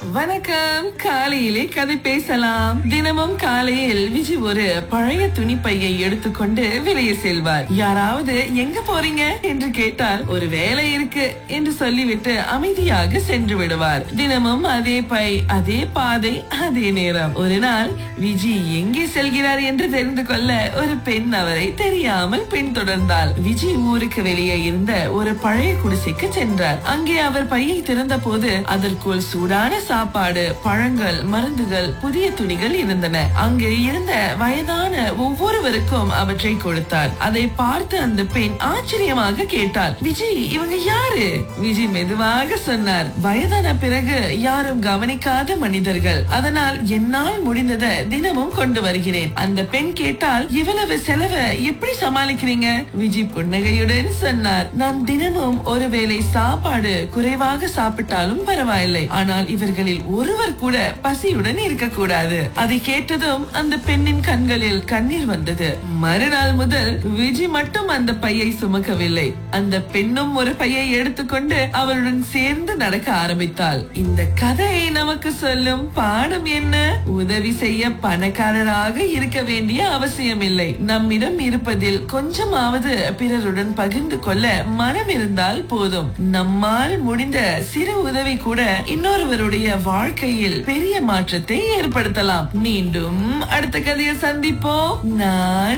வணக்கம் காலையிலே கதை பேசலாம் தினமும் காலையில் விஜி ஒரு பழைய துணிப்பையை எடுத்துக்கொண்டு வெளியே செல்வார் யாராவது எங்க போறீங்க என்று கேட்டால் ஒரு வேலை இருக்கு என்று சொல்லிவிட்டு அமைதியாக சென்று விடுவார் தினமும் அதே பை அதே பாதை அதே நேரம் ஒரு நாள் விஜி எங்கே செல்கிறார் என்று தெரிந்து கொள்ள ஒரு பெண் அவரை தெரியாமல் பின்தொடர்ந்தாள் விஜி ஊருக்கு வெளியே இருந்த ஒரு பழைய குடிசைக்கு சென்றார் அங்கே அவர் பையை திறந்த போது அதற்குள் சூடான சாப்பாடு பழங்கள் மருந்துகள் புதிய துணிகள் இருந்தன அங்கே இருந்த வயதான ஒவ்வொருவருக்கும் அவற்றை கொடுத்தார் அதை பார்த்து அந்த பெண் ஆச்சரியமாக கேட்டாள் விஜய் இவங்க யாரு விஜய் மெதுவாக சொன்னார் வயதான பிறகு யாரும் கவனிக்காத மனிதர்கள் அதனால் என்னால் முடிந்ததை தினமும் கொண்டு வருகிறேன் அந்த பெண் கேட்டால் இவ்வளவு செலவை எப்படி சமாளிக்கிறீங்க விஜய் புன்னகையுடன் சொன்னார் நான் தினமும் ஒருவேளை சாப்பாடு குறைவாக சாப்பிட்டாலும் பரவாயில்லை ஆனால் இவர்களில் ஒருவர் கூட பசியுடன் இருக்கக்கூடாது அதை கேட்டதும் அந்த பெண்ணின் கண்களில் கண்ணீர் வந்தது மறுநாள் முதல் விஜய் மட்டும் அந்த பையை சுமக்கவில்லை அந்த பெண்ணும் ஒரு பையை எடுத்துக்கொண்டு அவருடன் சேர்ந்து நடக்க ஆரம்பித்தாள் இந்த கதையை நமக்கு சொல்லும் பாடம் என்ன உதவி செய்ய பணக்காரராக இருக்க வேண்டிய அவசியம் இல்லை நம்மிடம் இருப்பதில் கொஞ்சமாவது பிறருடன் பகிர்ந்து கொள்ள மனம் இருந்தால் போதும் நம்மால் முடிந்த சிறு உதவி கூட இன்னொருவருடைய வாழ்க்கையில் பெரிய மாற்றத்தை ஏற்படுத்தலாம் மீண்டும் அடுத்த கதையை சந்திப்போம் நான்